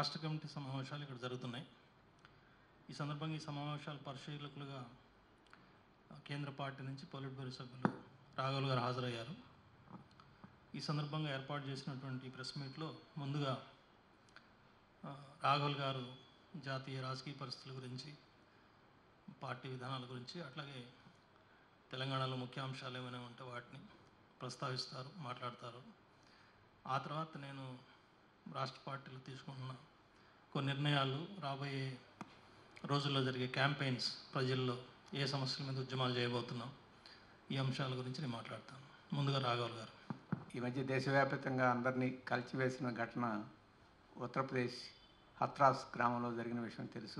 రాష్ట్ర కమిటీ సమావేశాలు ఇక్కడ జరుగుతున్నాయి ఈ సందర్భంగా ఈ సమావేశాల పరిశీలకులుగా ఆ, కేంద్ర పార్టీ నుంచి పొలిట్ బ్యూరో సభ్యులు రాఘవులు గారు హాజరయ్యారు ఈ సందర్భంగా ఏర్పాటు చేసినటువంటి ప్రెస్ మీట్లో ముందుగా ఆ, రాఘవుల్ గారు జాతీయ రాజకీయ పరిస్థితుల గురించి పార్టీ విధానాల గురించి అట్లాగే తెలంగాణలో ముఖ్యాంశాలు ఏమైనా ఉంటే వాటిని ప్రస్తావిస్తారు మాట్లాడతారు ఆ తర్వాత నేను రాష్ట్ర పార్టీలు తీసుకుంటున్న కొన్ని నిర్ణయాలు రాబోయే రోజుల్లో జరిగే క్యాంపెయిన్స్ ప్రజల్లో ఏ సమస్యల మీద ఉద్యమాలు చేయబోతున్నాం ఈ అంశాల గురించి నేను మాట్లాడతాను ముందుగా రాఘవుల్ గారు ఈ మధ్య దేశవ్యాప్తంగా అందరినీ కలిచివేసిన ఘటన ఉత్తరప్రదేశ్ హత్రాస్ గ్రామంలో జరిగిన విషయం తెలుసు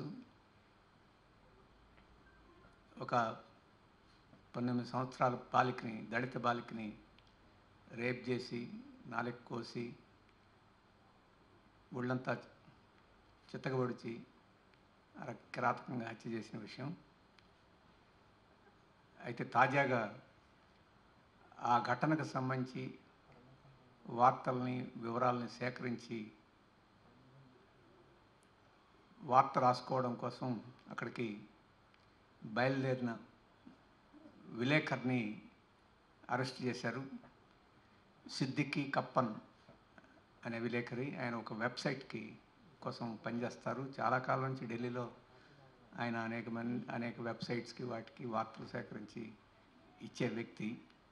ఒక పంతొమ్మిది సంవత్సరాల బాలికని దళిత బాలికని రేప్ చేసి నాలుగు కోసి ఒళ్ళంతా చిత్తగబడిచి అర కిరాతకంగా హత్య చేసిన విషయం అయితే తాజాగా ఆ ఘటనకు సంబంధించి వార్తల్ని వివరాలని సేకరించి వార్త రాసుకోవడం కోసం అక్కడికి బయలుదేరిన విలేకర్ని అరెస్ట్ చేశారు సిద్దికి కప్పన్ అనే విలేకరి ఆయన ఒక వెబ్సైట్కి కోసం పనిచేస్తారు చాలా కాలం నుంచి ఢిల్లీలో ఆయన అనేక మంది అనేక వెబ్సైట్స్కి వాటికి వార్తలు సేకరించి ఇచ్చే వ్యక్తి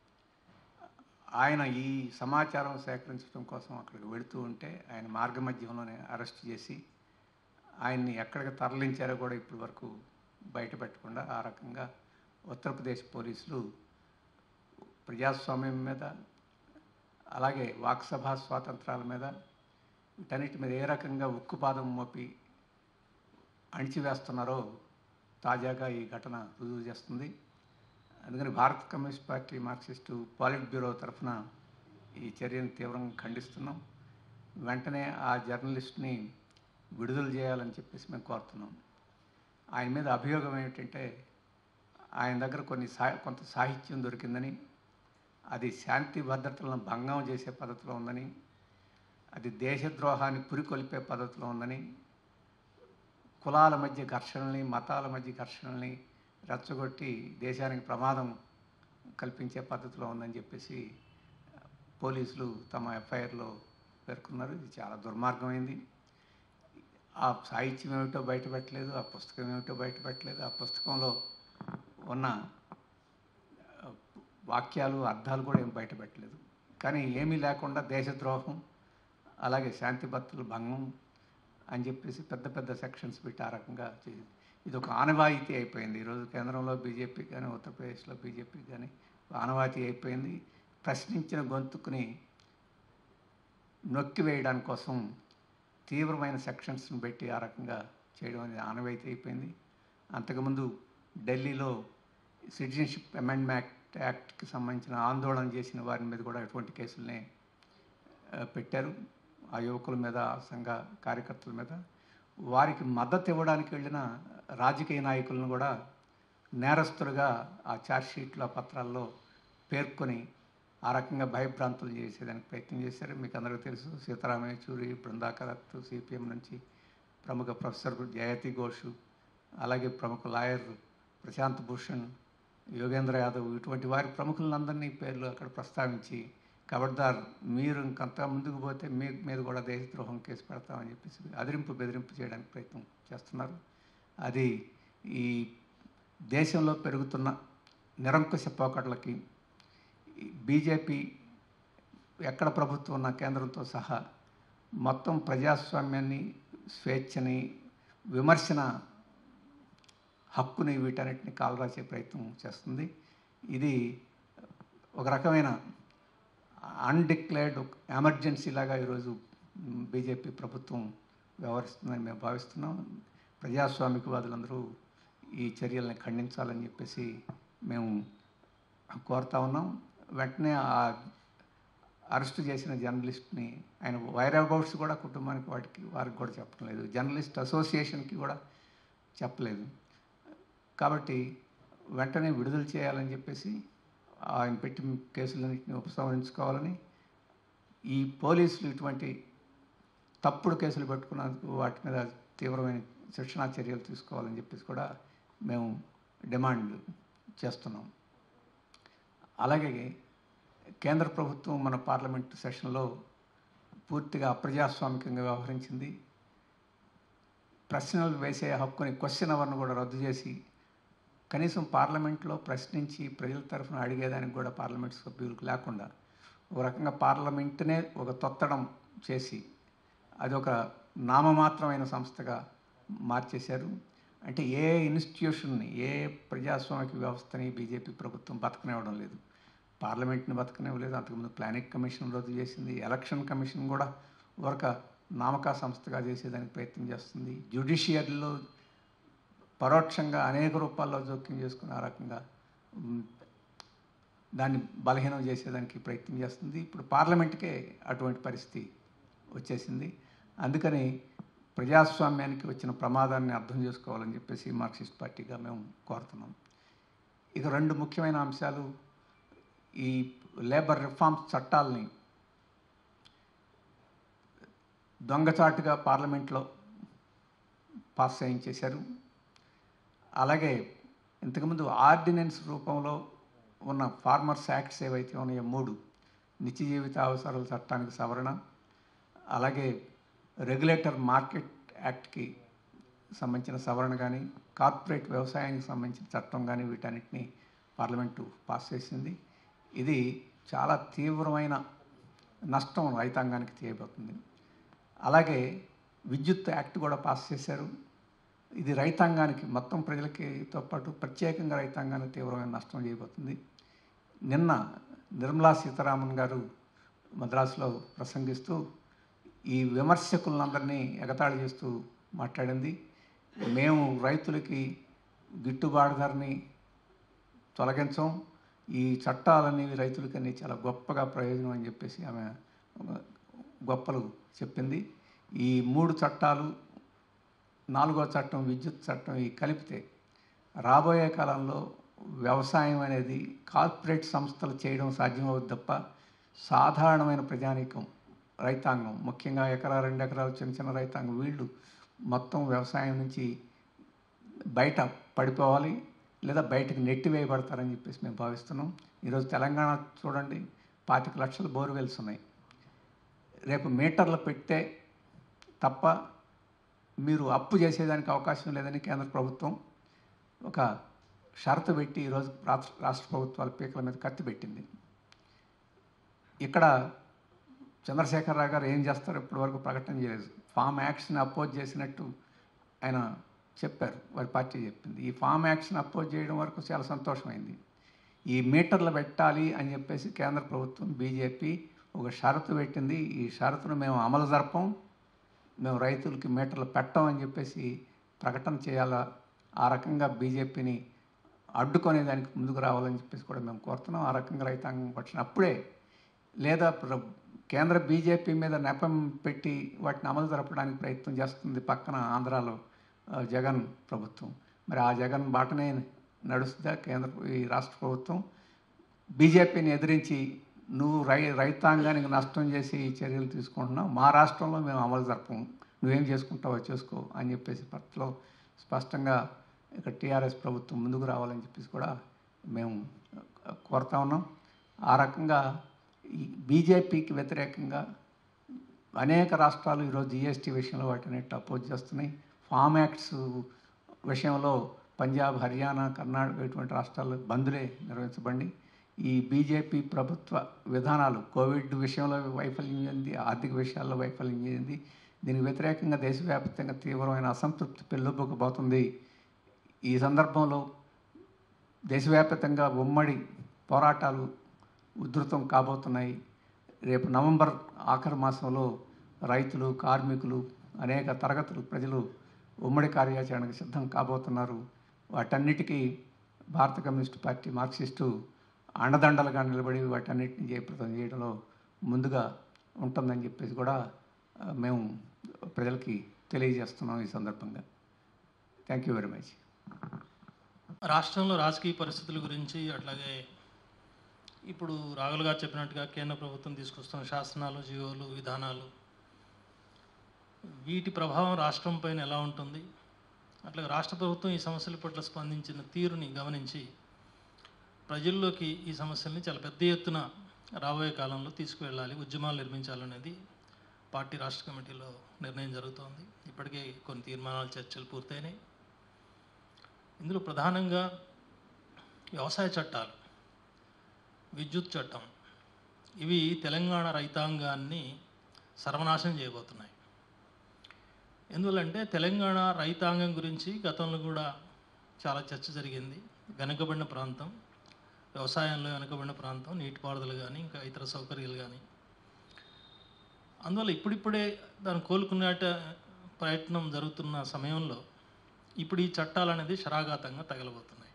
ఆయన ఈ సమాచారం సేకరించడం కోసం అక్కడికి వెళుతూ ఉంటే ఆయన మార్గ మధ్యంలోనే అరెస్ట్ చేసి ఆయన్ని ఎక్కడికి తరలించారో కూడా ఇప్పటి వరకు బయట పెట్టకుండా ఆ రకంగా ఉత్తరప్రదేశ్ పోలీసులు ప్రజాస్వామ్యం మీద అలాగే వాక్సభా స్వాతంత్రాల మీద వీటన్నిటి మీద ఏ రకంగా ఉక్కుపాదం మోపి అణిచివేస్తున్నారో తాజాగా ఈ ఘటన రుజువు చేస్తుంది అందుకని భారత Communist Party Marxist politburo తరఫున ఈ చర్యను తీవ్రంగా ఖండిస్తున్నాం వెంటనే ఆ జర్నలిస్ట్ని విడుదల చేయాలని చెప్పేసి మేము కోరుతున్నాం ఆయన మీద అభియోగం ఏమిటంటే ఆయన దగ్గర కొన్ని సా కొంత సాహిత్యం దొరికిందని అది శాంతి భద్రతలను భంగం చేసే పద్ధతిలో ఉందని అది దేశద్రోహాన్ని పురికొల్పే పద్ధతిలో ఉందని కులాల మధ్య ఘర్షణల్ని మతాల మధ్య ఘర్షణల్ని రెచ్చగొట్టి దేశానికి ప్రమాదం కల్పించే పద్ధతిలో ఉందని చెప్పేసి పోలీసులు తమ ఎఫ్ఐఆర్లో పేర్కొన్నారు ఇది చాలా దుర్మార్గమైంది ఆ సాహిత్యం ఏమిటో బయటపెట్టలేదు ఆ పుస్తకం ఏమిటో బయటపెట్టలేదు ఆ పుస్తకంలో ఉన్న ఆ, వాక్యాలు అర్థాలు కూడా ఏం బయటపెట్టలేదు కానీ ఏమీ లేకుండా దేశద్రోహం అలాగే శాంతి భద్రతల భంగం అని చెప్పేసి పెద్ద పెద్ద సెక్షన్స్ పెట్టి ఆ రకంగా చేసింది ఇది ఒక ఆనవాయితీ అయిపోయింది ఈరోజు కేంద్రంలో బీజేపీ కానీ ఉత్తరప్రదేశ్లో బీజేపీ కానీ ఆనవాయితీ అయిపోయింది ప్రశ్నించిన గొంతుకుని నొక్కివేయడానికి కోసం తీవ్రమైన సెక్షన్స్ని పెట్టి ఆ రకంగా చేయడం అనేది ఆనవాయితీ అయిపోయింది అంతకుముందు ఢిల్లీలో సిటిజన్షిప్ అమెండ్మెంట్ యాక్ట్కి సంబంధించిన ఆందోళన చేసిన వారి మీద కూడా ఎటువంటి కేసుల్ని ఆ, పెట్టారు ఆ యువకుల మీద ఆ సంఘ కార్యకర్తల మీద వారికి మద్దతు ఇవ్వడానికి వెళ్ళిన రాజకీయ నాయకులను కూడా నేరస్తులుగా ఆ ఛార్జ్షీట్లో ఆ పత్రాల్లో పేర్కొని ఆ రకంగా భయభ్రాంతులు చేసేదానికి ప్రయత్నం చేశారు మీకు అందరికీ తెలుసు సీతారామ యేచూరి బృందాకరత్ సిపిఎం నుంచి ప్రముఖ ప్రొఫెసర్ జయతి ఘోష్ అలాగే ప్రముఖ లాయర్ ప్రశాంత్ భూషణ్ యోగేంద్ర యాదవ్ ఇటువంటి వారి ప్రముఖులందరినీ పేర్లు అక్కడ ప్రస్తావించి కబడ్దార్ మీరు ఇంకంత ముందుకు పోతే మీ మీద కూడా దేశద్రోహం కేసు పెడతామని చెప్పేసి అదిరింపు బెదిరింపు చేయడానికి ప్రయత్నం చేస్తున్నారు అది ఈ దేశంలో పెరుగుతున్న నిరంకుశ పోకట్లకి బీజేపీ ఎక్కడ ప్రభుత్వం ఉన్న కేంద్రంతో సహా మొత్తం ప్రజాస్వామ్యాన్ని స్వేచ్ఛని విమర్శన హక్కుని వీటన్నిటిని కాలరాసే ప్రయత్నం చేస్తుంది ఇది ఒక రకమైన అన్డిక్లేర్డ్ ఎమర్జెన్సీ లాగా ఈరోజు బీజేపీ ప్రభుత్వం వ్యవహరిస్తుందని మేము భావిస్తున్నాం ప్రజాస్వామికవాదులందరూ ఈ చర్యల్ని ఖండించాలని చెప్పేసి మేము కోరుతా ఉన్నాం వెంటనే ఆ అరెస్ట్ చేసిన జర్నలిస్ట్ని ఆయన వైర్ అబౌట్స్ కూడా కుటుంబానికి వాటికి వారికి కూడా చెప్పడం లేదు జర్నలిస్ట్ అసోసియేషన్కి కూడా చెప్పలేదు కాబట్టి వెంటనే విడుదల చేయాలని చెప్పేసి ఆయన పెట్టిన కేసులన్నింటినీ ఉపసంహరించుకోవాలని ఈ పోలీసులు ఇటువంటి తప్పుడు కేసులు పెట్టుకున్నందుకు వాటి మీద తీవ్రమైన శిక్షణా చర్యలు తీసుకోవాలని చెప్పేసి కూడా మేము డిమాండ్ చేస్తున్నాం అలాగే కేంద్ర ప్రభుత్వం మన పార్లమెంట్ సెషన్లో పూర్తిగా అప్రజాస్వామికంగా వ్యవహరించింది ప్రశ్నలు వేసే హక్కుని క్వశ్చన్ అవర్ను కూడా రద్దు చేసి కనీసం పార్లమెంట్లో ప్రశ్నించి ప్రజల తరఫున అడిగేదానికి కూడా పార్లమెంట్ సభ్యులకు లేకుండా ఒక రకంగా పార్లమెంటునే ఒక తొత్తడం చేసి అది ఒక నామమాత్రమైన సంస్థగా మార్చేశారు అంటే ఏ ఇన్స్టిట్యూషన్ని ఏ ప్రజాస్వామిక వ్యవస్థని బీజేపీ ప్రభుత్వం బతకనివ్వడం లేదు పార్లమెంట్ని బతకనివ్వలేదు అంతకుముందు ప్లానింగ్ కమిషన్ రద్దు చేసింది ఎలక్షన్ కమిషన్ కూడా ఒక నామకా సంస్థగా చేసేదానికి ప్రయత్నం చేస్తుంది జ్యుడిషియరీలో పరోక్షంగా అనేక రూపాల్లో జోక్యం చేసుకుని ఆ రకంగా ఉమ్, దాన్ని బలహీనం చేసేదానికి ప్రయత్నం చేస్తుంది ఇప్పుడు పార్లమెంట్కే అటువంటి పరిస్థితి వచ్చేసింది అందుకని ప్రజాస్వామ్యానికి వచ్చిన ప్రమాదాన్ని అర్థం చేసుకోవాలని చెప్పేసి మార్క్సిస్ట్ పార్టీగా మేము కోరుతున్నాం ఇక రెండు ముఖ్యమైన అంశాలు ఈ లేబర్ రిఫార్మ్స్ చట్టాలని దొంగచాటుగా పార్లమెంట్లో పాస్ చేయించేశారు అలాగే ఇంతకుముందు ఆర్డినెన్స్ రూపంలో ఉన్న ఫార్మర్స్ యాక్ట్స్ ఏవైతే ఉన్నాయో మూడు నిత్య జీవిత అవసరాల చట్టానికి సవరణ అలాగే రెగ్యులేటర్ మార్కెట్ యాక్ట్కి సంబంధించిన సవరణ కానీ కార్పొరేట్ వ్యవసాయానికి సంబంధించిన చట్టం కానీ వీటన్నిటిని పార్లమెంటు పాస్ చేసింది ఇది చాలా తీవ్రమైన నష్టం రైతాంగానికి తీయబోతుంది అలాగే విద్యుత్ యాక్ట్ కూడా పాస్ చేశారు ఇది రైతాంగానికి మొత్తం ప్రజలకితో పాటు ప్రత్యేకంగా రైతాంగానికి తీవ్రమైన నష్టం చేయబోతుంది నిన్న నిర్మలా సీతారామన్ గారు మద్రాసులో ప్రసంగిస్తూ ఈ విమర్శకులందరినీ ఎగతాళి చేస్తూ మాట్లాడింది మేము రైతులకి గిట్టుబాటు ధరని తొలగించం ఈ చట్టాలన్నీ రైతులకన్నీ చాలా గొప్పగా ప్రయోజనం అని చెప్పేసి ఆమె గొప్పలు చెప్పింది ఈ మూడు చట్టాలు నాలుగో చట్టం విద్యుత్ చట్టం ఈ కలిపితే రాబోయే కాలంలో వ్యవసాయం అనేది కార్పొరేట్ సంస్థలు చేయడం సాధ్యమవుతుంది తప్ప సాధారణమైన ప్రజానీకం రైతాంగం ముఖ్యంగా ఎకరా రెండు ఎకరాలు చిన్న చిన్న రైతాంగం వీళ్ళు మొత్తం వ్యవసాయం నుంచి బయట పడిపోవాలి లేదా బయటకు నెట్టివేయబడతారని చెప్పేసి మేము భావిస్తున్నాం ఈరోజు తెలంగాణ చూడండి పాతిక లక్షల బోర్వెల్స్ ఉన్నాయి రేపు మీటర్లు పెట్టే తప్ప మీరు అప్పు చేసేదానికి అవకాశం లేదని కేంద్ర ప్రభుత్వం ఒక షరతు పెట్టి ఈరోజు రాష్ట్ర రాష్ట్ర ప్రభుత్వాల పీకల మీద కత్తి పెట్టింది ఇక్కడ చంద్రశేఖరరావు గారు ఏం చేస్తారో ఇప్పటివరకు ప్రకటన చేయలేదు ఫామ్ యాక్ట్స్ని అపోజ్ చేసినట్టు ఆయన చెప్పారు వారి పార్టీ చెప్పింది ఈ ఫామ్ యాక్ట్స్ని అపోజ్ చేయడం వరకు చాలా సంతోషమైంది ఈ మీటర్లు పెట్టాలి అని చెప్పేసి కేంద్ర ప్రభుత్వం బీజేపీ ఒక షరతు పెట్టింది ఈ షరతును మేము అమలు జరపం మేము రైతులకి మీటర్లు పెట్టం అని చెప్పేసి ప్రకటన చేయాలా ఆ రకంగా బీజేపీని అడ్డుకునే దానికి ముందుకు రావాలని చెప్పేసి కూడా మేము కోరుతున్నాం ఆ రకంగా రైతాంగం పక్షాన అప్పుడే లేదా ప్ర- కేంద్ర బీజేపీ మీద నెపం పెట్టి వాటిని అమలు జరపడానికి ప్రయత్నం చేస్తుంది పక్కన ఆంధ్రాలో ఆ, జగన్ ప్రభుత్వం మరి ఆ జగన్ బాటనే నడుస్తుందా కేంద్ర ఈ రాష్ట్ర ప్రభుత్వం బీజేపీని ఎదిరించి నువ్వు రై రైతాంగానికి నష్టం చేసి ఈ చర్యలు తీసుకుంటున్నావు మా రాష్ట్రంలో మేము అమలు జరపము నువ్వేం చేసుకుంటావో చేసుకో అని చెప్పేసి పట్ల స్పష్టంగా ఇక్కడ టీఆర్ఎస్ ప్రభుత్వం ముందుకు రావాలని చెప్పేసి కూడా మేము కోరుతా ఉన్నాం ఆ రకంగా ఈ బీజేపీకి వ్యతిరేకంగా అనేక రాష్ట్రాలు ఈరోజు జిఎస్టీ విషయంలో వాటిని అపోజ్ చేస్తున్నాయి ఫామ్ యాక్ట్స్ విషయంలో పంజాబ్ హర్యానా కర్ణాటక ఇటువంటి రాష్ట్రాల్లో బంద్లే నిర్వహించబడి ఈ బీజేపీ ప్రభుత్వ విధానాలు కోవిడ్ విషయంలో వైఫల్యం చెంది ఆర్థిక విషయాల్లో వైఫల్యం చెంది దీనికి వ్యతిరేకంగా దేశవ్యాప్తంగా తీవ్రమైన అసంతృప్తి పెళ్ళుబోకపోతుంది ఈ సందర్భంలో దేశవ్యాప్తంగా ఉమ్మడి పోరాటాలు ఉధృతం కాబోతున్నాయి రేపు నవంబర్ ఆఖరి మాసంలో రైతులు కార్మికులు అనేక తరగతులు ప్రజలు ఉమ్మడి కార్యాచరణకు సిద్ధం కాబోతున్నారు వాటన్నిటికీ భారత కమ్యూనిస్ట్ పార్టీ మార్క్సిస్టు అండదండలుగా నిలబడి వాటన్నిటిని జయప్రదం చేయడంలో ముందుగా ఉంటుందని చెప్పేసి కూడా ఆ, మేము ప్రజలకి తెలియజేస్తున్నాం ఈ సందర్భంగా థ్యాంక్ యూ వెరీ మచ్ రాష్ట్రంలో రాజకీయ పరిస్థితుల గురించి అట్లాగే ఇప్పుడు రాఘుల్ గారు చెప్పినట్టుగా కేంద్ర ప్రభుత్వం తీసుకొస్తున్న శాసనాలు జీవోలు విధానాలు వీటి ప్రభావం రాష్ట్రం పైన ఎలా ఉంటుంది అట్లాగే రాష్ట్ర ప్రభుత్వం ఈ సమస్యల పట్ల స్పందించిన తీరుని గమనించి ప్రజల్లోకి ఈ సమస్యల్ని చాలా పెద్ద ఎత్తున రాబోయే కాలంలో తీసుకువెళ్ళాలి ఉద్యమాలు నిర్మించాలనేది పార్టీ రాష్ట్ర కమిటీలో నిర్ణయం జరుగుతోంది ఇప్పటికే కొన్ని తీర్మానాలు చర్చలు పూర్తయినాయి ఇందులో ప్రధానంగా వ్యవసాయ చట్టాలు విద్యుత్ చట్టం ఇవి తెలంగాణ రైతాంగాన్ని సర్వనాశనం చేయబోతున్నాయి ఎందువల్లంటే తెలంగాణ రైతాంగం గురించి గతంలో కూడా చాలా చర్చ జరిగింది వెనుకబడిన ప్రాంతం వ్యవసాయంలో వెనుకబడిన ప్రాంతం నీటిపారుదల కానీ ఇంకా ఇతర సౌకర్యాలు కానీ అందువల్ల ఇప్పుడిప్పుడే దాన్ని కోలుకునేట ప్రయత్నం జరుగుతున్న సమయంలో ఇప్పుడు ఈ చట్టాలు అనేది శరాఘాతంగా తగలబోతున్నాయి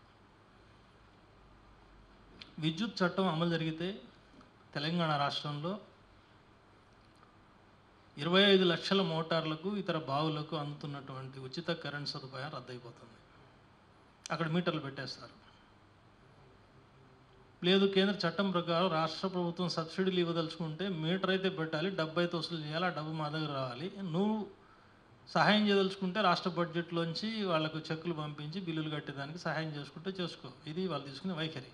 విద్యుత్ చట్టం అమలు జరిగితే తెలంగాణ రాష్ట్రంలో ఇరవై ఐదు లక్షల మోటార్లకు ఇతర బావులకు అందుతున్నటువంటి ఉచిత కరెంట్ సదుపాయం రద్దయిపోతుంది అక్కడ మీటర్లు పెట్టేస్తారు లేదు కేంద్ర చట్టం ప్రకారం రాష్ట్ర ప్రభుత్వం సబ్సిడీలు ఇవ్వదలుచుకుంటే మీటర్ అయితే పెట్టాలి డబ్బు అయితే వసూలు చేయాలి ఆ డబ్బు మా దగ్గర రావాలి నువ్వు సహాయం చేయదలుచుకుంటే రాష్ట్ర బడ్జెట్లోంచి వాళ్ళకు చెక్కులు పంపించి బిల్లులు కట్టేదానికి సహాయం చేసుకుంటే చేసుకో ఇది వాళ్ళు తీసుకునే వైఖరి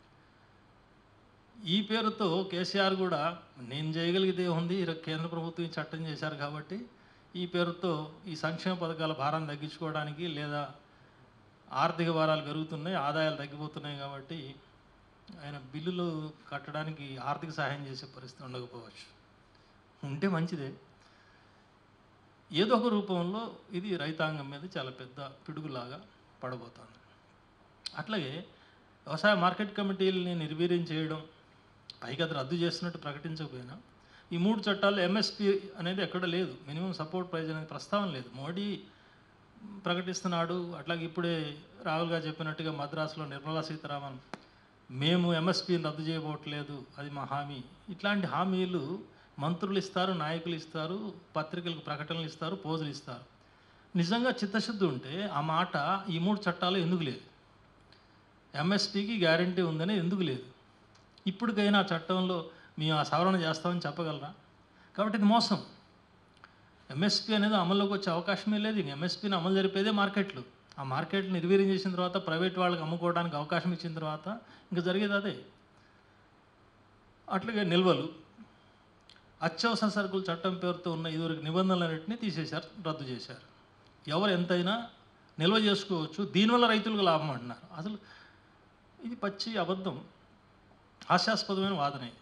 ఈ పేరుతో కేసీఆర్ కూడా నేను చేయగలిగితే ఉంది ఈ కేంద్ర ప్రభుత్వం ఈ చట్టం చేశారు కాబట్టి ఈ పేరుతో ఈ సంక్షేమ పథకాల భారాన్ని తగ్గించుకోవడానికి లేదా ఆర్థిక భారాలు పెరుగుతున్నాయి ఆదాయాలు తగ్గిపోతున్నాయి కాబట్టి ఆయన బిల్లులు కట్టడానికి ఆర్థిక సహాయం చేసే పరిస్థితి ఉండకపోవచ్చు ఉంటే మంచిదే ఏదో ఒక రూపంలో ఇది రైతాంగం మీద చాలా పెద్ద పిడుగులాగా పడబోతోంది అట్లాగే వ్యవసాయ మార్కెట్ కమిటీలని నిర్వీర్యం చేయడం పైగా అది రద్దు చేస్తున్నట్టు ప్రకటించకపోయినా ఈ మూడు చట్టాల్లో ఎంఎస్పి అనేది ఎక్కడ లేదు మినిమం సపోర్ట్ ప్రైజ్ అనేది ప్రస్తావన లేదు మోడీ ప్రకటిస్తున్నాడు అట్లాగే ఇప్పుడే రాహుల్ గారు చెప్పినట్టుగా మద్రాసులో నిర్మలా సీతారామన్ మేము ఎంఎస్పీని రద్దు చేయబోట్లేదు అది మా హామీ ఇట్లాంటి హామీలు మంత్రులు ఇస్తారు నాయకులు ఇస్తారు పత్రికలకు ప్రకటనలు ఇస్తారు పోజులు ఇస్తారు నిజంగా చిత్తశుద్ధి ఉంటే ఆ మాట ఈ మూడు చట్టాలు ఎందుకు లేదు ఎంఎస్పీకి గ్యారంటీ ఉందని ఎందుకు లేదు ఇప్పటికైనా ఆ చట్టంలో మేము ఆ సవరణ చేస్తామని చెప్పగలరా కాబట్టి ఇది మోసం ఎంఎస్పీ అనేది అమల్లోకి వచ్చే అవకాశమే లేదు ఇంక ఎంఎస్పీని అమలు జరిపేదే మార్కెట్లు ఆ మార్కెట్ని నిర్వీర్యం చేసిన తర్వాత ప్రైవేట్ వాళ్ళకి అమ్ముకోవడానికి అవకాశం ఇచ్చిన తర్వాత ఇంకా జరిగేది అదే అట్లాగే నిల్వలు అత్యవసర సరుకుల చట్టం పేరుతో ఉన్న ఇదివరకు నిబంధనలన్నింటినీ తీసేశారు రద్దు చేశారు ఎవరు ఎంతైనా నిల్వ చేసుకోవచ్చు దీనివల్ల రైతులకు లాభం అంటున్నారు అసలు ఇది పచ్చి అబద్ధం హాస్యాస్పదమైన వాదన ఇది.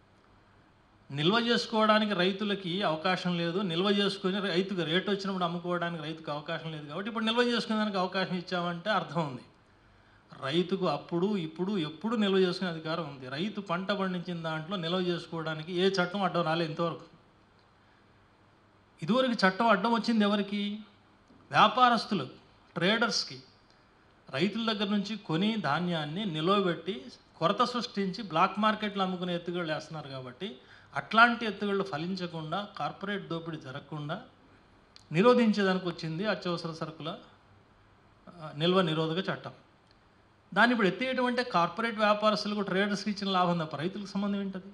నిల్వ చేసుకోవడానికి రైతులకి అవకాశం లేదు నిల్వ చేసుకొని రైతుకు రేటు వచ్చినప్పుడు అమ్ముకోవడానికి రైతుకు అవకాశం లేదు కాబట్టి ఇప్పుడు నిల్వ చేసుకునేదానికి అవకాశం ఇచ్చామంటే అర్థం ఉంది రైతుకు అప్పుడు ఇప్పుడు ఎప్పుడు నిల్వ చేసుకునే అధికారం ఉంది రైతు పంట పండించిన దాంట్లో నిల్వ చేసుకోవడానికి ఏ చట్టం అడ్డం రాలేదు ఇంతవరకు ఇదివరకు చట్టం అడ్డం వచ్చింది ఎవరికి వ్యాపారస్తులు ట్రేడర్స్కి రైతుల దగ్గర నుంచి కొని ధాన్యాన్ని నిలవబెట్టి కొరత సృష్టించి బ్లాక్ మార్కెట్లో అమ్ముకునే ఎత్తుగళ్ళు వేస్తున్నారు కాబట్టి అట్లాంటి ఎత్తుగళ్ళు ఫలించకుండా కార్పొరేట్ దోపిడీ జరగకుండా నిరోధించేదానికి వచ్చింది అత్యవసర సరుకుల ఆ, నిల్వ నిరోధక చట్టం దాన్ని ఇప్పుడు ఎత్తేయడం అంటే కార్పొరేట్ వ్యాపారస్తులకు ట్రేడర్స్కి ఇచ్చిన లాభం తప్ప రైతులకు సంబంధం ఏంటది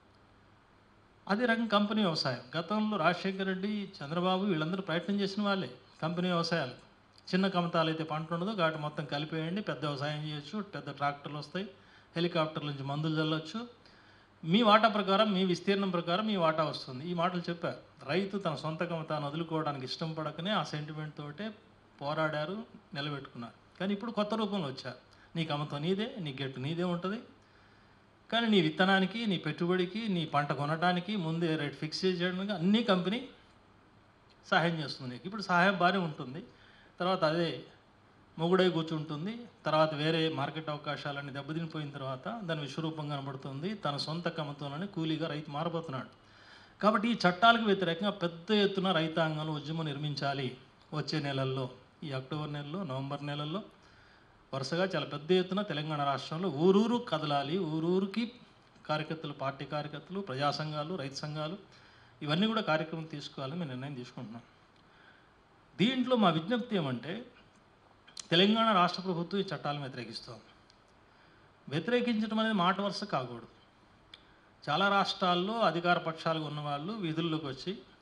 అదే రకం కంపెనీ వ్యవసాయం గతంలో రాజశేఖర రెడ్డి చంద్రబాబు వీళ్ళందరూ ప్రయత్నం చేసిన వాళ్ళే కంపెనీ వ్యవసాయాలు చిన్న కమతాలు అయితే పంట ఉండదు కాబట్టి మొత్తం కలిపేయండి పెద్ద వ్యవసాయం చేయొచ్చు పెద్ద ట్రాక్టర్లు వస్తాయి హెలికాప్టర్ల నుంచి మందులు చల్లొచ్చు మీ వాటా ప్రకారం మీ విస్తీర్ణం ప్రకారం మీ వాటా వస్తుంది ఈ మాటలు చెప్పారు రైతు తన సొంత కమతాన్ని వదులుకోవడానికి ఇష్టం పడకనే ఆ సెంటిమెంట్ తోటే పోరాడారు నిలబెట్టుకున్నారు కానీ ఇప్పుడు కొత్త రూపంలో వచ్చారు నీ కమతం నీదే నీ గెట్టు నీదే ఉంటుంది కానీ నీ విత్తనానికి నీ పెట్టుబడికి నీ పంట కొనడానికి ముందే రేట్ ఫిక్స్ చేయడానికి అన్ని కంపెనీ సహాయం చేస్తుంది నీకు ఇప్పుడు సహాయం బాగానే ఉంటుంది తర్వాత అదే మొగుడై కూర్చుంటుంది తర్వాత వేరే మార్కెట్ అవకాశాలన్నీ దెబ్బతినిపోయిన తర్వాత దాని విశ్వరూపం కనబడుతుంది తన సొంత కమతంలోనే కూలీగా రైతు మారబోతున్నాడు కాబట్టి ఈ చట్టాలకు వ్యతిరేకంగా పెద్ద ఎత్తున రైతాంగంలో ఉద్యమం నిర్మించాలి వచ్చే నెలల్లో ఈ అక్టోబర్ నెలలో నవంబర్ నెలల్లో వరుసగా చాలా పెద్ద ఎత్తున తెలంగాణ రాష్ట్రంలో ఊరూరు కదలాలి ఊరూరికి కార్యకర్తలు పార్టీ కార్యకర్తలు ప్రజా సంఘాలు రైతు సంఘాలు ఇవన్నీ కూడా కార్యక్రమం తీసుకోవాలని మేము నిర్ణయం తీసుకుంటున్నాం దీంట్లో మా విజ్ఞప్తి ఏమంటే తెలంగాణ రాష్ట్ర ప్రభుత్వం ఈ చట్టాలను వ్యతిరేకిస్తోంది వ్యతిరేకించడం అనేది మాట వరుస కాకూడదు చాలా రాష్ట్రాల్లో అధికార పక్షాలుగా ఉన్నవాళ్ళు వీధుల్లోకి వచ్చి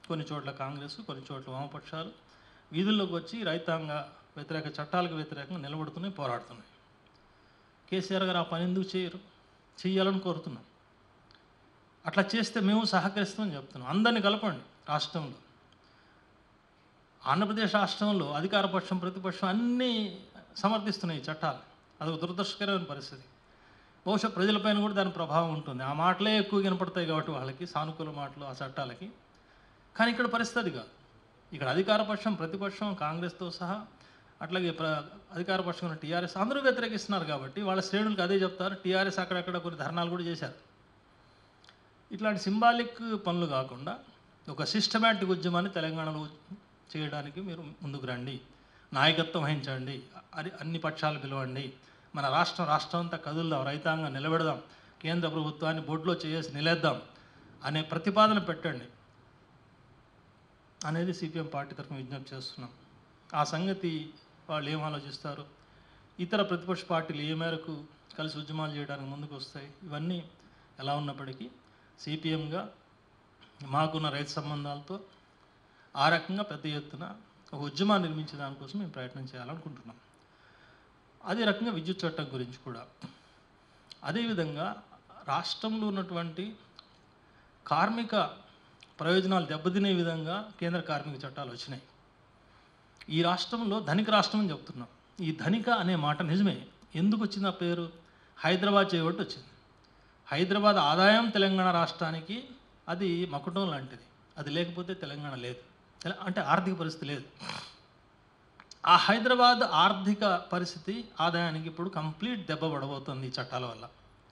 కొన్ని చోట్ల కాంగ్రెస్ కొన్ని చోట్ల వామపక్షాలు వీధుల్లోకి వచ్చి రైతాంగ వ్యతిరేక చట్టాలకు వ్యతిరేకంగా నిలబడుతున్నాయి పోరాడుతున్నాయి కేసీఆర్ గారు ఆ పని ఎందుకు చేయరు చేయాలని కోరుతున్నాం అట్లా చేస్తే మేము సహకరిస్తామని చెప్తున్నాం అందరిని కలపండి రాష్ట్రంలో ఆంధ్రప్రదేశ్ రాష్ట్రంలో అధికార పక్షం ప్రతిపక్షం అన్నీ సమర్థిస్తున్నాయి ఈ చట్టాలు అదొక దురదృష్టకరమైన పరిస్థితి బహుశా ప్రజలపైన కూడా దాని ప్రభావం ఉంటుంది ఆ మాటలే ఎక్కువ వినపడతాయి కాబట్టి వాళ్ళకి సానుకూల మాటలు ఆ చట్టాలకి కానీ ఇక్కడ పరిస్థితి అది కాదు ఇక్కడ అధికార పక్షం ప్రతిపక్షం కాంగ్రెస్తో సహా అట్లాగే ప్ర అధికార పక్షం ఉన్న టీఆర్ఎస్ అందరూ వ్యతిరేకిస్తున్నారు కాబట్టి వాళ్ళ శ్రేణులకు అదే చెప్తారు టీఆర్ఎస్ అక్కడక్కడ కొన్ని ధర్నాలు కూడా చేశారు ఇట్లాంటి సింబాలిక్ పనులు కాకుండా ఒక సిస్టమేటిక్ ఉద్యమాన్ని తెలంగాణలో చేయడానికి మీరు ముందుకు రండి నాయకత్వం వహించండి అది అన్ని పక్షాలు పిలవండి మన రాష్ట్రం రాష్ట్రం అంతా కదులుదాం రైతాంగం నిలబెడదాం కేంద్ర ప్రభుత్వాన్ని బొడ్లో చేసి నిలేద్దాం అనే ప్రతిపాదన పెట్టండి అనేది సిపిఎం పార్టీ తరఫున విజ్ఞప్తి చేస్తున్నాం ఆ సంగతి వాళ్ళు ఏం ఆలోచిస్తారు ఇతర ప్రతిపక్ష పార్టీలు ఏ మేరకు కలిసి ఉద్యమాలు చేయడానికి ముందుకు వస్తాయి ఇవన్నీ ఎలా ఉన్నప్పటికీ సిపిఎంగా మాకున్న రైతు సంబంధాలతో ఆ రకంగా పెద్ద ఎత్తున ఒక ఉద్యమాన్ని నిర్మించే దానికోసం మేము ప్రయత్నం చేయాలనుకుంటున్నాం అదే రకంగా విద్యుత్ చట్టం గురించి కూడా అదేవిధంగా రాష్ట్రంలో ఉన్నటువంటి కార్మిక ప్రయోజనాలు దెబ్బతినే విధంగా కేంద్ర కార్మిక చట్టాలు వచ్చినాయి ఈ రాష్ట్రంలో ధనిక రాష్ట్రం అని చెప్తున్నాం ఈ ధనిక అనే మాట నిజమే ఎందుకు వచ్చింది ఆ పేరు హైదరాబాద్ చేయబట్టి వచ్చింది హైదరాబాద్ ఆదాయం తెలంగాణ రాష్ట్రానికి అది మకుటం లాంటిది అది లేకపోతే తెలంగాణ లేదు తెల- అంటే ఆర్థిక పరిస్థితి లేదు ఆ హైదరాబాద్ ఆర్థిక పరిస్థితి ఆదాయానికి ఇప్పుడు కంప్లీట్ దెబ్బ పడబోతుంది ఈ చట్టాల వల్ల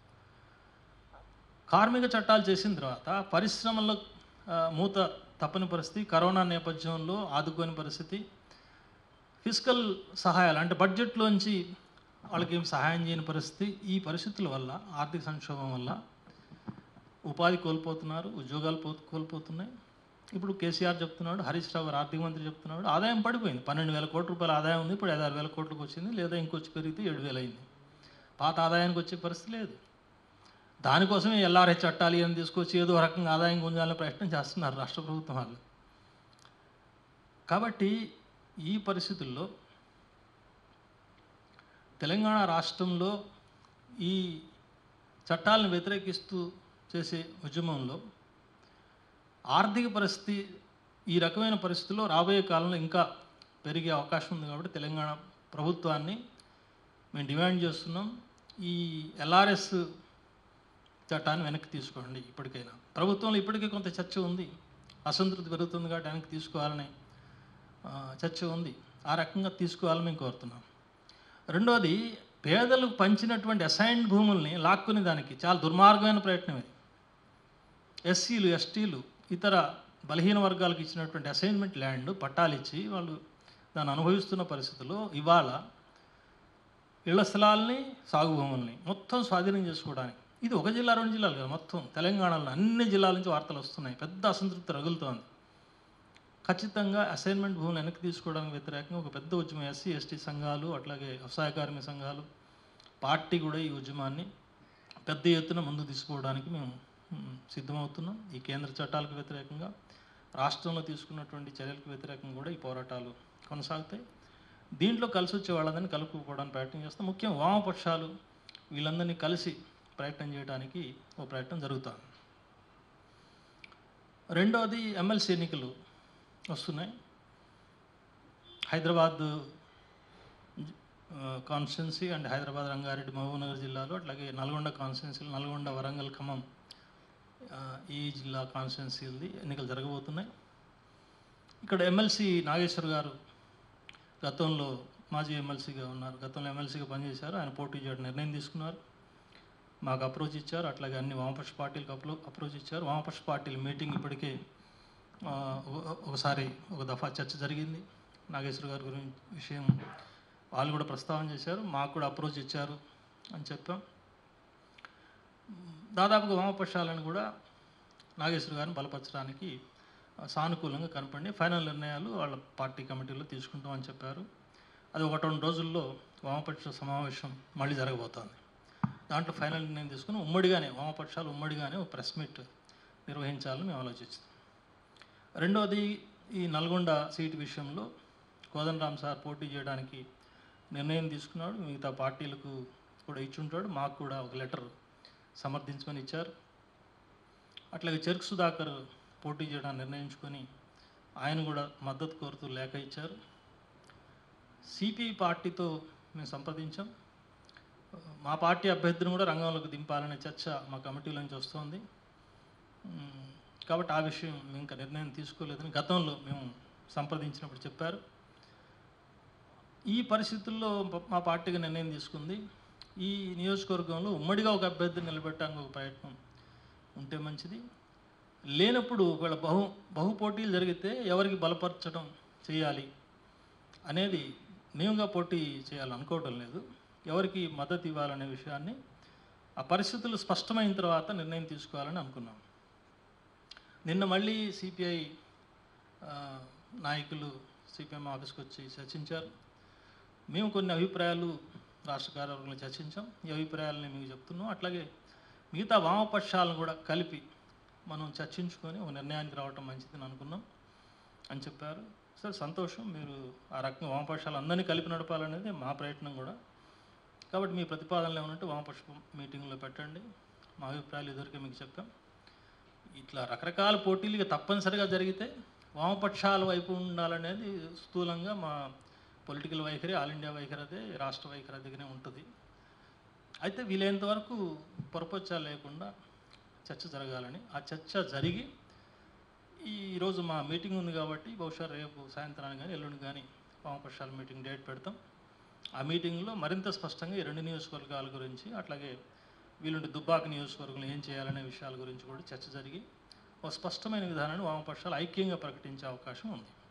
కార్మిక చట్టాలు చేసిన తర్వాత పరిశ్రమల్లో ఆ, మూత తప్పని పరిస్థితి కరోనా నేపథ్యంలో ఆదుకోని పరిస్థితి ఫిజికల్ సహాయాలు అంటే బడ్జెట్లోంచి వాళ్ళకి ఏం సహాయం చేయని పరిస్థితి ఈ పరిస్థితుల వల్ల ఆర్థిక సంక్షోభం వల్ల ఉపాధి కోల్పోతున్నారు ఉద్యోగాలు పో కోల్పోతున్నాయి ఇప్పుడు కేసీఆర్ చెప్తున్నాడు హరీష్ రావు గారు ఆర్థిక మంత్రి చెప్తున్నాడు ఆదాయం పడిపోయింది పన్నెండు వేల కోట్ల రూపాయల ఆదాయం ఉంది ఇప్పుడు ఐదారు వేల కోట్లకు వచ్చింది లేదా ఇంకొచ్చి పెరిగితే ఏడు వేలు అయింది పాత ఆదాయానికి వచ్చే పరిస్థితి లేదు దానికోసమే ఎల్ఆర్హెచ్ చట్టాలు ఏం తీసుకొచ్చి ఏదో రకంగా ఆదాయం గుంజాలని ప్రయత్నం చేస్తున్నారు రాష్ట్ర ప్రభుత్వం వాళ్ళు కాబట్టి ఈ పరిస్థితుల్లో తెలంగాణ రాష్ట్రంలో ఈ చట్టాలను వ్యతిరేకిస్తూ చేసే ఉద్యమంలో ఆర్థిక పరిస్థితి ఈ రకమైన పరిస్థితుల్లో రాబోయే కాలంలో ఇంకా పెరిగే అవకాశం ఉంది కాబట్టి తెలంగాణ ప్రభుత్వాన్ని మేము డిమాండ్ చేస్తున్నాం ఈ ఎల్ఆర్ఎస్ చట్టాన్ని వెనక్కి తీసుకోండి ఇప్పటికైనా ప్రభుత్వంలో ఇప్పటికే కొంత చర్చ ఉంది అసంతృప్తి పెరుగుతుంది కాబట్టి వెనక్కి తీసుకోవాలని ఆ, చర్చ ఉంది ఆ రకంగా తీసుకోవాలని మేము కోరుతున్నాం రెండోది పేదలకు పంచినటువంటి అసైన్డ్ భూముల్ని లాక్కునే దానికి చాలా దుర్మార్గమైన ప్రయత్నం ఇది ఎస్సీలు ఎస్టీలు ఇతర బలహీన వర్గాలకు ఇచ్చినటువంటి అసైన్మెంట్ ల్యాండ్ పట్టాలు ఇచ్చి వాళ్ళు దాన్ని అనుభవిస్తున్న పరిస్థితుల్లో ఇవాళ ఇళ్ల స్థలాల్ని సాగు భూముల్ని మొత్తం స్వాధీనం చేసుకోవడానికి ఇది ఒక జిల్లా రెండు జిల్లాలు కాదు మొత్తం తెలంగాణలో అన్ని జిల్లాల నుంచి వార్తలు వస్తున్నాయి పెద్ద అసంతృప్తి రగులుతోంది ఖచ్చితంగా అసైన్మెంట్ భూములు వెనక్కి తీసుకోవడానికి వ్యతిరేకంగా ఒక పెద్ద ఉద్యమం ఎస్సీ ఎస్టీ సంఘాలు అట్లాగే వ్యవసాయ కార్మిక సంఘాలు పార్టీ కూడా ఈ ఉద్యమాన్ని పెద్ద ఎత్తున ముందుకు తీసుకోవడానికి మేము మ్, సిద్ధమవుతున్నాం ఈ కేంద్ర చట్టాలకు వ్యతిరేకంగా రాష్ట్రంలో తీసుకున్నటువంటి చర్యలకు వ్యతిరేకంగా కూడా ఈ పోరాటాలు కొనసాగుతాయి దీంట్లో కలిసి వచ్చే వాళ్ళందరినీ కలుపుకోవడానికి ప్రయత్నం చేస్తాం ముఖ్యం వామపక్షాలు వీళ్ళందరినీ కలిసి ప్రయత్నం చేయడానికి ఓ ప్రయత్నం జరుగుతుంది రెండవది ఎమ్మెల్సీ ఎన్నికలు వస్తున్నాయి హైదరాబాద్ కాన్స్టిట్యున్సీ అండ్ హైదరాబాద్ రంగారెడ్డి మహబూబ్నగర్ జిల్లాలో అట్లాగే నల్గొండ కాన్స్టిట్యున్సీలు నల్గొండ వరంగల్ ఖమ్మం ఆ, ఈ జిల్లా కాన్స్టిట్యున్సీలది ఎన్నికలు జరగబోతున్నాయి ఇక్కడ ఎమ్మెల్సీ నాగేశ్వర్ గారు గతంలో మాజీ ఎమ్మెల్సీగా ఉన్నారు గతంలో ఎమ్మెల్సీగా పనిచేశారు ఆయన పోటీ చేయడం నిర్ణయం తీసుకున్నారు మాకు అప్రోచ్ ఇచ్చారు అట్లాగే అన్ని వామపక్ష పార్టీలకు అప్రో అప్రోచ్ ఇచ్చారు వామపక్ష పార్టీల మీటింగ్ ఇప్పటికే ఆ, ఒక- ఒకసారి ఒక దఫా చర్చ జరిగింది నాగేశ్వర గారి గురించి విషయం వాళ్ళు కూడా ప్రస్తావన చేశారు మాకు కూడా అప్రోచ్ ఇచ్చారు అని చెప్పాం దాదాపుగా వామపక్షాలను కూడా నాగేశ్వర గారిని బలపరచడానికి ఆ, సానుకూలంగా కనపడి ఫైనల్ నిర్ణయాలు వాళ్ళ పార్టీ కమిటీలో తీసుకుంటామని చెప్పారు అది ఒక రెండు రోజుల్లో వామపక్ష సమావేశం మళ్ళీ జరగబోతోంది దాంట్లో ఫైనల్ నిర్ణయం తీసుకుని ఉమ్మడిగానే వామపక్షాలు ఉమ్మడిగానే ఒక ప్రెస్ మీట్ నిర్వహించాలని మేము ఆలోచిస్తాం రెండవది ఈ నల్గొండ సీటు విషయంలో కోదండరామ్ సార్ పోటీ చేయడానికి నిర్ణయం తీసుకున్నాడు మిగతా పార్టీలకు కూడా ఇచ్చుంటాడు మాకు కూడా ఒక లెటర్ సమర్థించమని ఇచ్చారు అట్లాగే చెరుకు సుధాకర్ పోటీ చేయడానికి నిర్ణయించుకొని ఆయన కూడా మద్దతు కోరుతూ లేఖ ఇచ్చారు సిపిఐ పార్టీతో మేము సంప్రదించాం మా పార్టీ అభ్యర్థిని కూడా రంగంలోకి దింపాలనే చర్చ మా కమిటీల నుంచి వస్తోంది మ్, కాబట్టి ఆ విషయం మేము ఇంకా నిర్ణయం తీసుకోలేదని గతంలో మేము సంప్రదించినప్పుడు చెప్పారు ఈ పరిస్థితుల్లో ప- మా పార్టీగా నిర్ణయం తీసుకుంది ఈ నియోజకవర్గంలో ఉమ్మడిగా ఒక అభ్యర్థిని నిలబెట్టడానికి ఒక ప్రయత్నం ఉంటే మంచిది లేనప్పుడు ఒకవేళ బహు బహు పోటీలు జరిగితే ఎవరికి బలపరచడం చేయాలి అనేది నేనుగా పోటీ చేయాలనుకోవడం లేదు ఎవరికి మద్దతు ఇవ్వాలనే విషయాన్ని ఆ పరిస్థితులు స్పష్టమైన తర్వాత నిర్ణయం తీసుకోవాలని అనుకున్నాం నిన్న మళ్ళీ సిపిఐ నాయకులు సిపిఎం ఆఫీస్కి వచ్చి చర్చించారు మేము కొన్ని అభిప్రాయాలు రాష్ట్ర కార్యవర్గంలో చర్చించాం ఈ అభిప్రాయాలని మీకు చెప్తున్నాం అట్లాగే మిగతా వామపక్షాలను కూడా కలిపి మనం చర్చించుకొని ఒక నిర్ణయానికి రావటం మంచిదని అనుకున్నాం అని చెప్పారు సరే సంతోషం మీరు ఆ రకంగా వామపక్షాలు అందరినీ కలిపి నడపాలనేది మా ప్రయత్నం కూడా కాబట్టి మీ ప్రతిపాదనలు ఏమన్నట్టు వామపక్ష మీటింగ్లో పెట్టండి మా అభిప్రాయాలు ఎదురుగా మీకు చెప్పాం ఇట్లా రకరకాల పోటీలు ఇక తప్పనిసరిగా జరిగితే వామపక్షాల వైపు ఉండాలనేది స్థూలంగా మా పొలిటికల్ వైఖరి ఆల్ ఇండియా వైఖరి అదే రాష్ట్ర వైఖరి అదిగానే ఉంటుంది అయితే వీలైనంత వరకు పొరపచ్చాలు లేకుండా చర్చ జరగాలని ఆ చర్చ జరిగి ఈ ఈరోజు మా మీటింగ్ ఉంది కాబట్టి బహుశా రేపు సాయంత్రానికి కానీ ఎల్లుండి కానీ వామపక్షాల మీటింగ్ డేట్ పెడతాం ఆ మీటింగ్లో మరింత స్పష్టంగా ఈ రెండు నియోజకవర్గాల గురించి అట్లాగే వీలుండి దుబ్బాక నియోజకవర్గంలో ఏం చేయాలనే విషయాల గురించి కూడా చర్చ జరిగి ఒక స్పష్టమైన విధానాన్ని వామపక్షాలు ఐక్యంగా ప్రకటించే అవకాశం ఉంది